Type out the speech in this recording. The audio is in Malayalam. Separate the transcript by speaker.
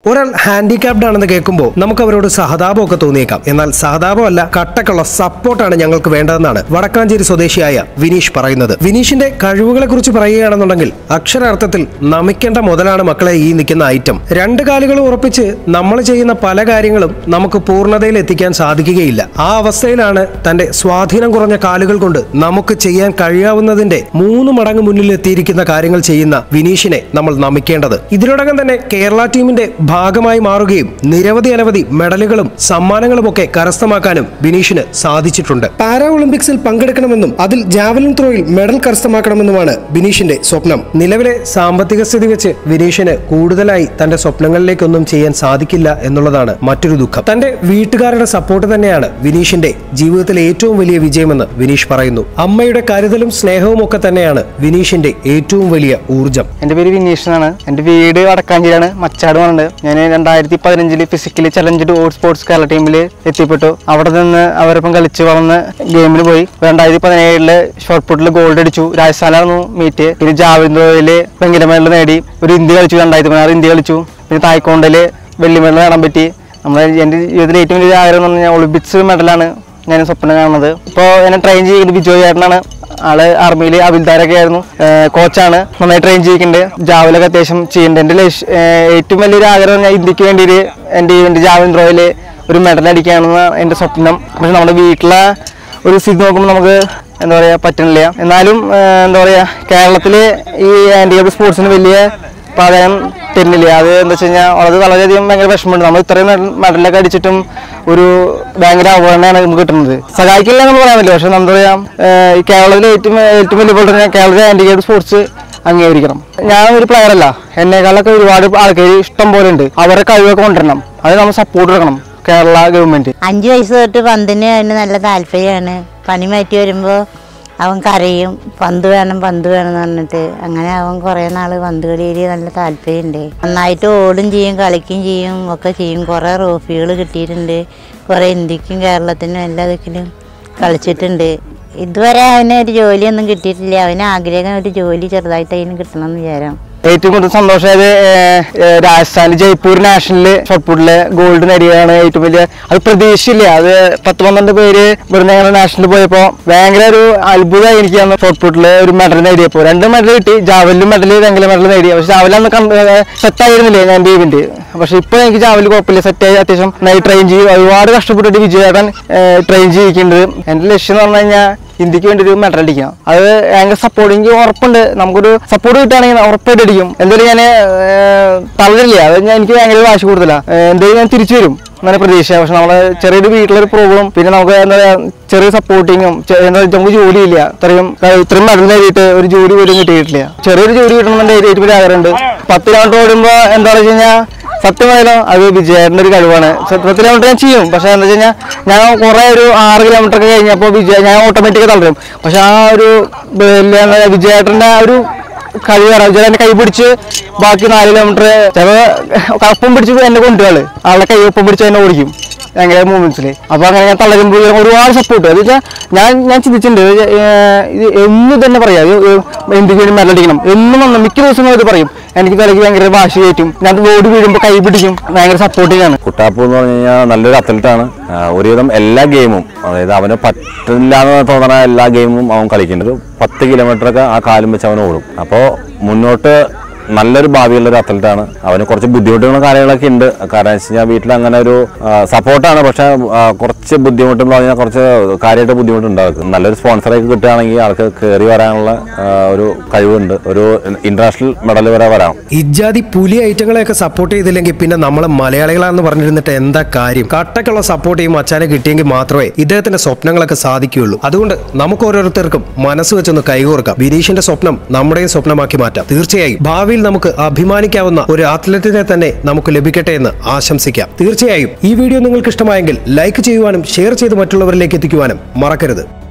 Speaker 1: ഒരാൾ ഹാൻഡിക്യാപ്ഡ് ആണെന്ന് കേൾക്കുമ്പോൾ നമുക്ക് അവരോട് സഹതാപമൊക്കെ തോന്നിയേക്കാം എന്നാൽ സഹതാപമല്ല കട്ടക്കുള്ള സപ്പോർട്ടാണ് ഞങ്ങൾക്ക് വേണ്ടതെന്നാണ് വടക്കാഞ്ചേരി സ്വദേശിയായ വിനീഷ് പറയുന്നത് വിനീഷിന്റെ കഴിവുകളെ കുറിച്ച് പറയുകയാണെന്നുണ്ടെങ്കിൽ അക്ഷരാർത്ഥത്തിൽ നമിക്കേണ്ട മുതലാണ് മക്കളെ ഈ നിൽക്കുന്ന ഐറ്റം രണ്ട് കാലുകൾ ഉറപ്പിച്ച് നമ്മൾ ചെയ്യുന്ന പല കാര്യങ്ങളും നമുക്ക് പൂർണ്ണതയിൽ എത്തിക്കാൻ സാധിക്കുകയില്ല ആ അവസ്ഥയിലാണ് തന്റെ സ്വാധീനം കുറഞ്ഞ കാലുകൾ കൊണ്ട് നമുക്ക് ചെയ്യാൻ കഴിയാവുന്നതിന്റെ മൂന്ന് മടങ്ങ് മുന്നിൽ എത്തിയിരിക്കുന്ന കാര്യങ്ങൾ ചെയ്യുന്ന വിനീഷിനെ നമ്മൾ നമിക്കേണ്ടത് ഇതിനോടകം തന്നെ കേരള ടീമിന്റെ ഭാഗമായി മാറുകയും നിരവധി അനവധി മെഡലുകളും സമ്മാനങ്ങളും ഒക്കെ കരസ്ഥമാക്കാനും വിനീഷിന് സാധിച്ചിട്ടുണ്ട് പാരാ ഒളിമ്പിക്സിൽ പങ്കെടുക്കണമെന്നും അതിൽ ജാവലിൻ ത്രോയിൽ മെഡൽ കരസ്ഥമാക്കണമെന്നുമാണ് വിനീഷിന്റെ സ്വപ്നം നിലവിലെ സാമ്പത്തിക സ്ഥിതി വെച്ച് വിനീഷിന് കൂടുതലായി തന്റെ സ്വപ്നങ്ങളിലേക്കൊന്നും ചെയ്യാൻ സാധിക്കില്ല എന്നുള്ളതാണ് മറ്റൊരു ദുഃഖം തന്റെ വീട്ടുകാരുടെ സപ്പോർട്ട് തന്നെയാണ് വിനീഷിന്റെ ജീവിതത്തിലെ ഏറ്റവും വലിയ വിജയമെന്ന് വിനീഷ് പറയുന്നു അമ്മയുടെ കരുതലും സ്നേഹവും ഒക്കെ തന്നെയാണ് വിനീഷിന്റെ ഏറ്റവും വലിയ ഊർജം
Speaker 2: എൻ്റെ പേര് വിനീഷ് എന്നാണ് എൻ്റെ വീട് വടക്കാഞ്ചേരിയാണ് മച്ചാട് പറഞ്ഞത് ഞാൻ രണ്ടായിരത്തി പതിനഞ്ചില് physically challenged all sports Kerala ടീമിൽ എത്തിപ്പെട്ടു അവിടെ നിന്ന് അവരൊപ്പം കളിച്ച് വളർന്ന് ഗെയിമിൽ പോയി രണ്ടായിരത്തി പതിനേഴില് ഷോർട്ട് പുട്ടിൽ ഗോൾഡ് അടിച്ചു രാജസ്ഥാനായിരുന്നു മീറ്റ് പിന്നെ ജാവലിൻ ത്രോയിൽ വെങ്കല മെഡൽ നേടി ഒരു ഇന്ത്യ കളിച്ചു രണ്ടായിരത്തി പതിനാറ് ഇന്ത്യ കളിച്ചു പിന്നെ തായ്ക്കൊണ്ടിൽ വെള്ളി മെഡൽ നേടാൻ പറ്റി നമ്മൾ എൻ്റെ ജീവിതത്തിലെ ഏറ്റവും വലിയ ആഗ്രഹം എന്ന് പറഞ്ഞാൽ ഒളിമ്പിക്സ് മെഡലാണ് ഞാൻ സ്വപ്നം കാണുന്നത് ഇപ്പോൾ എന്നെ ട്രെയിൻ ചെയ്യുന്നത് ബിജോയ് ചേട്ടനാണ് ആള് ആർമിയിൽ അവിൽദാരൊക്കെ ആയിരുന്നു കോച്ചാണ് നന്നായി ട്രെയിൻ ചെയ്യിക്കുന്നുണ്ട് ജാവലൊക്കെ അത്യാവശ്യം ചെയ്യുന്നുണ്ട് എൻ്റെ ലക്ഷ്യ ഏഹ് ഏറ്റവും വലിയൊരു ആഗ്രഹം ഞാൻ ഇന്ത്യക്ക് വേണ്ടിയിട്ട് എൻ്റെ എൻ്റെ ജാവലിൻ ത്രോയിൽ ഒരു മെഡൽ അടിക്കുകയാണെന്ന് എൻ്റെ സ്വപ്നം പക്ഷെ നമ്മുടെ വീട്ടിലെ ഒരു സ്ഥിതി നോക്കുമ്പോൾ നമുക്ക് എന്താ പറയുക പറ്റുന്നില്ല എന്നാലും ഏഹ് എന്താ പറയുക കേരളത്തിൽ ഈ ഹാൻഡിക്യാപ്പ് സ്പോർട്സിന് വലിയ പ്രാധാന്യം തരുന്നില്ല അത് എന്താ വെച്ച് കഴിഞ്ഞാൽ അത് വളരെയധികം ഭയങ്കര വിഷമമുണ്ട് നമ്മൾ ഇത്രയും മെഡൽ- മെഡലൊക്കെ അടിച്ചിട്ടും ഒരു ഭയങ്കര അവഗണനയാണ് നമുക്ക് കിട്ടുന്നത് സഹായിക്കില്ല എന്ന് പറയാൻ പറ്റില്ല പക്ഷെ എന്താ പറയാ ഏഹ് ഈ കേരളത്തിലെ ഏറ്റവും ഏറ്റവും വലിയ പോലെ തന്നെ കേരളത്തിലെ ഹാൻഡിക്യാപ്ഡ് സ്പോർട്സ് അംഗീകരിക്കണം ഞാൻ ഒരു പ്ലെയർ അല്ല എന്നെക്കാളൊക്കെ ഒരുപാട് ആൾക്കാർ ഇഷ്ടം പോലെ ഉണ്ട് അവരെ കഴിവൊക്കെ കൊണ്ടുവരണം അത് നമ്മൾ സപ്പോർട്ട് കൊടുക്കണം കേരള ഗവൺമെന്റ്
Speaker 3: അഞ്ച് വയസ്സ് തൊട്ട് പന്തിന് അവന് നല്ല താല്പര്യമാണ് പണി മാറ്റി വരുമ്പോൾ അവൻ കരയും പന്ത് വേണം പന്ത് വേണം എന്ന് പറഞ്ഞിട്ട് അങ്ങനെ അവൻ കുറേ നാൾ പന്ത് കളിയിൽ നല്ല താല്പര്യമുണ്ട് നന്നായിട്ട് ഓടും ചെയ്യും കളിക്കുകയും ചെയ്യും ഒക്കെ ചെയ്യും കുറേ ട്രോഫികൾ കിട്ടിയിട്ടുണ്ട് കുറേ ഇന്ത്യക്കും കേരളത്തിനും എല്ലാ ദിക്കിലും കളിച്ചിട്ടുണ്ട് ഇതുവരെ അവന് ഒരു ജോലിയൊന്നും കിട്ടിയിട്ടില്ല അവന് ആഗ്രഹം ഒരു ജോലി ചെറുതായിട്ട് അതിന് കിട്ടണം എന്ന് വിചാരം
Speaker 2: ഏറ്റവും കൂടുതൽ സന്തോഷമായത് ഏഹ്, ഏഹ്, രാജസ്ഥാനിൽ ജയ്പൂർ നാഷണല് ഷോട്ട്പുട്ടില് ഗോൾഡ് നേടിയതാണ് ഏറ്റവും വലിയ അത് പ്രതീക്ഷയില്ല അത് പത്ത് പന്ത്രണ്ട് പേര് ഇവിടുന്ന് ഞങ്ങൾ നാഷണലിൽ പോയപ്പോൾ ഭയങ്കര ഒരു അത്ഭുതമായി എനിക്ക് അന്ന് ഷോട്ട്പുട്ടില് ഒരു മെഡൽ നേടിയപ്പോൾ രണ്ട് മെഡൽ കിട്ടി ജാവലിലും മെഡൽ വെങ്കല മെഡൽ നേടി പക്ഷെ ജാവലന്ന് സെറ്റ് ആയിരുന്നില്ല ഞാൻ ടീമിന്റെ പക്ഷെ ഇപ്പൊ എനിക്ക് ജാവല് കുഴപ്പമില്ല സെറ്റ് ആയി അത്യാവശ്യം നന്നായി ട്രെയിൻ ചെയ്യും ഒരുപാട് കഷ്ടപ്പെട്ടിട്ട് വിജയേട്ടൻ ട്രെയിൻ ചെയ്യിക്കുന്നുണ്ട് എന്റെ ലക്ഷ്യം എന്ന് പറഞ്ഞു കഴിഞ്ഞാൽ ഇന്ത്യക്ക് വേണ്ടി ഒരു മെഡൽ അടിക്കാം അത് ഭയങ്കര സപ്പോർട്ട് എനിക്ക് ഉറപ്പുണ്ട് നമുക്കൊരു സപ്പോർട്ട് കിട്ടുകയാണെങ്കിൽ ഉറപ്പായിട്ട് അടിക്കും എന്തായാലും ഞാൻ തളരില്ല അത് ഞാൻ എനിക്ക് ഭയങ്കര വാശി കൂടുതലാണ് എന്തായാലും ഞാൻ തിരിച്ചു വരും എന്നാണ് പ്രതീക്ഷ പക്ഷെ നമ്മളെ ചെറിയൊരു വീട്ടിലൊരു പ്രോബ്ലം പിന്നെ നമുക്ക് എന്താ പറയാ ചെറിയ സപ്പോർട്ടിങ്ങും എന്താ വെച്ചാൽ നമുക്ക് ജോലിയില്ല ഇത്രയും ഇത്രയും മെഡൽ നേടിയിട്ട് ഒരു ജോലി പോലും കിട്ടിയിട്ടില്ല ചെറിയൊരു ജോലി കിട്ടണമെന്ന് എൻ്റെ ഏറ്റവും വലിയ ആഗ്രഹമുണ്ട് പത്ത് കിലോമീറ്റർ ഓടുമ്പോൾ എന്താ വെച്ച് കഴിഞ്ഞാൽ സത്യമായാലോ അത് വിജയേട്ടൻ്റെ ഒരു കഴിവാണ് പത്ത് കിലോമീറ്റർ ഞാൻ ചെയ്യും പക്ഷെ എന്താ വെച്ച് കഴിഞ്ഞാൽ ഞാൻ കുറെ ഒരു ആറ് കിലോമീറ്റർ ഒക്കെ കഴിഞ്ഞപ്പോൾ വിജയ ഞാൻ ഓട്ടോമാറ്റിക് തളരും പക്ഷെ ആ ഒരു വലിയ എന്താ പറയാ, വിജയേട്ടൻ്റെ ആ ഒരു കഴിവാണ് വിജയേട്ടൻ്റെ കൈ പിടിച്ച് ബാക്കി നാല് കിലോമീറ്റർ ചിലപ്പോൾ കപ്പം പിടിച്ച് എന്നെ കൊണ്ടുപോകാള് ആളുടെ കൈ ഒപ്പം പിടിച്ച് എന്നെ ഓടിക്കും ഭയങ്കര മൂമെന്റ്സിൽ അപ്പൊ അങ്ങനെ ഞാൻ തളരുമ്പോൾ ഒരുപാട് സപ്പോർട്ട് അത് വെച്ചാൽ ഞാൻ ഞാൻ ചിന്തിച്ചിട്ടുണ്ട് ഇത് ഏർ ഇത് എന്ന് തന്നെ പറയാം ഇത് എന്തിനു വേണ്ടി മെഡലടിക്കണം എന്നും വന്ന് മിക്ക ദിവസവും ഇത് പറയും എനിക്ക് തലയ്ക്ക് ഭയങ്കര വാശി കയറ്റും ഞാൻ ഓടി വീഴുമ്പോൾ കൈ പിടിക്കും ഭയങ്കര സപ്പോർട്ടിംഗ് ആണ്
Speaker 4: കുട്ടാപ്പു എന്ന് പറഞ്ഞു കഴിഞ്ഞാൽ നല്ലൊരു അത്ലറ്റാണ് ഒരുവിധം എല്ലാ ഗെയിമും അതായത് അവന് പറ്റില്ല എന്ന് തോന്നുന്ന എല്ലാ ഗെയിമും അവൻ കളിക്കേണ്ടത് പത്ത് കിലോമീറ്റർ ഒക്കെ ആ കാലും വെച്ച് അവൻ ഓടും അപ്പോൾ മുന്നോട്ട് നല്ലൊരു ഭാവിയുള്ള ഒരു അത്ലറ്റാണ് അവന് കുറച്ച് ബുദ്ധിമുട്ടുകളും കാര്യങ്ങളൊക്കെ ഉണ്ട് കാരണം വെച്ച് കഴിഞ്ഞാൽ വീട്ടിൽ അങ്ങനെ ഒരു സപ്പോർട്ടാണ് പക്ഷെ ആ, കുറച്ച് ബുദ്ധിമുട്ടെന്ന് പറഞ്ഞാൽ കുറച്ച് കാര്യമായിട്ട് ബുദ്ധിമുട്ടുണ്ടാകും നല്ലൊരു സ്പോൺസറൊക്കെ കിട്ടുകയാണെങ്കിൽ ആൾക്ക് കയറി വരാനുള്ള ആ, ഒരു കഴിവുണ്ട് ഒരു ഇന്റർനാഷണൽ മെഡൽ വരെ വരാം
Speaker 1: ഇജാതി പുലി ഐറ്റങ്ങളെയൊക്കെ സപ്പോർട്ട് ചെയ്തില്ലെങ്കിൽ പിന്നെ നമ്മൾ മലയാളികളാണെന്ന് പറഞ്ഞിരുന്നിട്ട് എന്താ കാര്യം കട്ടക്കുള്ള സപ്പോർട്ട് ചെയ്യും അച്ഛനെ കിട്ടിയെങ്കിൽ മാത്രമേ ഇദ്ദേഹത്തിന്റെ സ്വപ്നങ്ങളൊക്കെ സാധിക്കുകയുള്ളൂ അതുകൊണ്ട് നമുക്ക് ഓരോരുത്തർക്കും മനസ്സ് വെച്ചൊന്ന് കൈകോർക്കാം ബിനീഷിന്റെ സ്വപ്നം നമ്മുടെയും സ്വപ്നമാക്കി മാറ്റാം തീർച്ചയായും ഭാവിയിൽ നമുക്ക് അഭിമാനിക്കാവുന്ന ഒരു അത്ലറ്റിനെ തന്നെ നമുക്ക് ലഭിക്കട്ടെ എന്ന് ആശംസിക്കാം തീർച്ചയായും ഈ വീഡിയോ നിങ്ങൾക്ക് ഇഷ്ടമായെങ്കിൽ ലൈക്ക് ചെയ്യുവാനും ഷെയർ ചെയ്ത് മറ്റുള്ളവരിലേക്ക് എത്തിക്കുവാനും മറക്കരുത്